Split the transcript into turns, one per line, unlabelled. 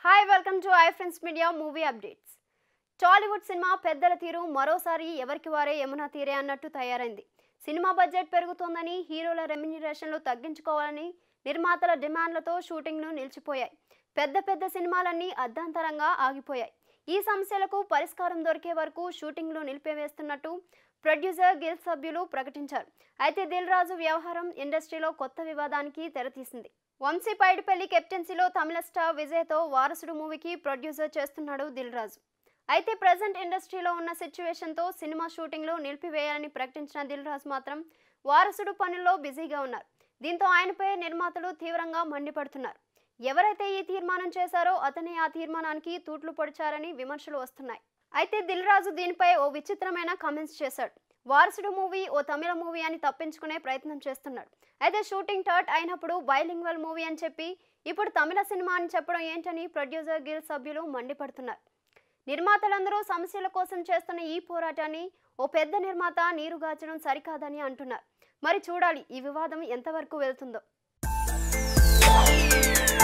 hi welcome to I friends media movie updates Tollywood cinema పెద్దల తీరు మరోసారి ఎవరికి వారే యమునా తీరే అన్నట్టు తయారైంది సినిమా బడ్జెట్ పెరుగుతోందని హీరోల రెమ్యునరేషన్లు తగ్గించుకోవాలని నిర్మాతల డిమాండ్లతో షూటింగ్లు నిలిచిపోయాయి పెద్ద పెద్ద సినిమాలన్నీ అర్ధాంతరంగా ఆగిపోయాయి ఈ సమస్యలకు పరిష్కారం దొరికే వరకు షూటింగ్లు నిలిపివేస్తున్నట్టు ప్రొడ్యూసర్ గిల్ సభ్యులు ప్రకటించారు అయితే దిల్ రాజు వ్యవహారం ఇండస్ట్రీలో కొత్త వివాదానికి తెరతీసింది వంశీ పైడిపల్లి కెప్టెన్సీలో తమిళ స్టార్ విజయ్తో వారసుడు మూవీకి ప్రొడ్యూసర్ చేస్తున్నాడు దిల్ రాజు అయితే ప్రజెంట్ ఇండస్ట్రీలో ఉన్న సిచ్యువేషన్తో సినిమా షూటింగ్లు నిలిపివేయాలని ప్రకటించిన దిల్ రాజు మాత్రం వారసుడు పనుల్లో బిజీగా ఉన్నారు దీంతో ఆయనపై నిర్మాతలు తీవ్రంగా మండిపడుతున్నారు ఎవరైతే ఈ తీర్మానం చేశారో అతనే ఆ తీర్మానానికి తూట్లు పొడిచారని విమర్శలు వస్తున్నాయి అయితే దిల్ రాజు దీనిపై ఓ విచిత్రమైన కామెంట్స్ చేశాడు వారసుడు మూవీ ఓ తమిళ మూవీ అని తప్పించుకునే ప్రయత్నం చేస్తున్నాడు అయితే షూటింగ్ టాట్ అయినప్పుడు బైలింగ్వల్ మూవీ అని చెప్పి ఇప్పుడు తమిళ సినిమా అని చెప్పడం ఏంటని ప్రొడ్యూసర్ గిల్ సభ్యులు మండిపడుతున్నారు నిర్మాతలందరూ సమస్యల కోసం చేస్తున్న ఈ పోరాటాన్ని ఓ పెద్ద నిర్మాత నీరుగార్చడం సరికాదని అంటున్నారు మరి చూడాలి ఈ వివాదం ఎంతవరకు వెళ్తుందో